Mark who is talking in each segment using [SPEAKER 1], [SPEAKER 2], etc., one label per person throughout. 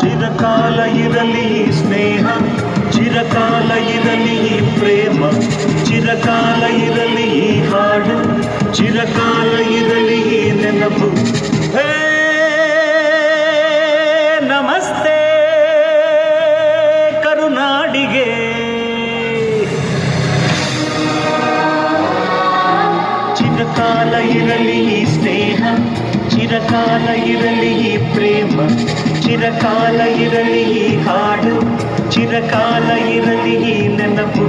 [SPEAKER 1] ಚಿರಕಾಲ ಇರಲಿ ಸ್ನೇಹ ಚಿರಕಾಲ ಇರಲಿ ಪ್ರೇಮ ಚಿರಕಾಲ ಇರಲಿ ಹಾಡು ಚಿರಕಾಲ ಇರಲಿ ನೆನಪು ಹೇ ನಮಸ್ತೆ ಕರುನಾಡಿಗೆ ಚಿರಕಾಲ ಇರಲಿ ಸ್ನೇಹ ಚಿರಕಾಲ ಇರಲಿ ಪ್ರೇಮ ಚಿರಕಾಲ ಇರಲಿ ಹಾಡು ಚಿರಕಾಲ ಇರಲಿ ನೆನಪು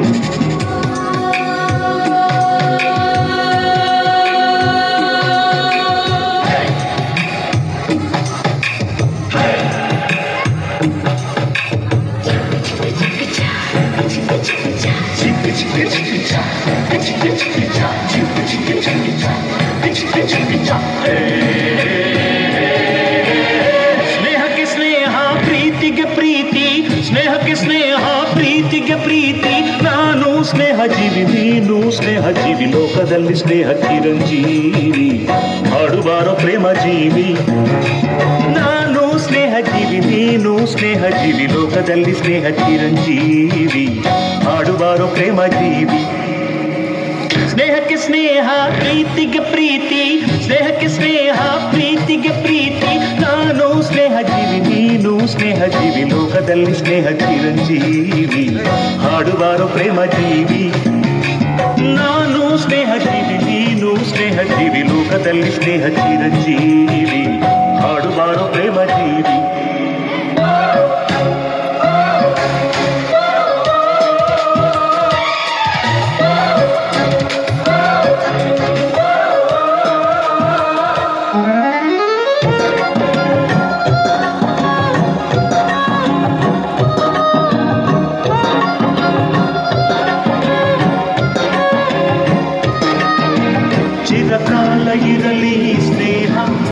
[SPEAKER 1] ಸ್ನೇಹಕ್ಕೆ ಸ್ನೇಹ ಪ್ರೀತಿಗೆ ಪ್ರೀತಿ ಸ್ನೇಹಕ್ಕೆ ಸ್ನೇಹ ಪ್ರೀತಿಗೆ ಪ್ರೀತಿ ನಾನು ಸ್ನೇಹ ಜೀವಿ ನೀನು ಸ್ನೇಹ ಜೀವಿ ಲೋಕದಲ್ಲಿ ಸ್ನೇಹ ಚಿರಂಜೀವಿ ಹಾಡುಬಾರೋ ಪ್ರೇಮ ಜೀವಿ ನಾನು ಸ್ನೇಹ ಜೀವಿ ನೀನು ಸ್ನೇಹ ಜೀವಿ ಲೋಕದಲ್ಲಿ ಸ್ನೇಹ ಚಿರಂಜೀವಿ ಹಾಡುಬಾರೋ ಪ್ರೇಮ ಜೀವಿ ಸ್ನೇಹಕ್ಕೆ ಸ್ನೇಹ ಪ್ರೀತಿಗೆ ಪ್ರೀತಿ ಸ್ನೇಹಕ್ಕೆ ಸ್ನೇಹ ಪ್ರೀತಿಗೆ ಪ್ರೀತಿ ನಾನು ಸ್ನೇಹ ಜೀವಿ ನೀನು ಸ್ನೇಹ ಜೀವಿ ಲೋಕದಲ್ಲಿ ಸ್ನೇಹ ಚಿರಂಜೀವಿ ಹಾಡುವಾರೋ ಪ್ರೇಮ ಜೀವಿ ನಾನು ಸ್ನೇಹ ಜೀವಿ ನೀನು ಸ್ನೇಹ ಜೀವಿ ಲೋಕದಲ್ಲಿ ಸ್ನೇಹ ಚಿರಂಜೀವಿ ಹಾಡುವಾರೋ ಪ್ರೇಮ ಜೀವಿ ಚಿರಕಾಲ ಇರಲಿ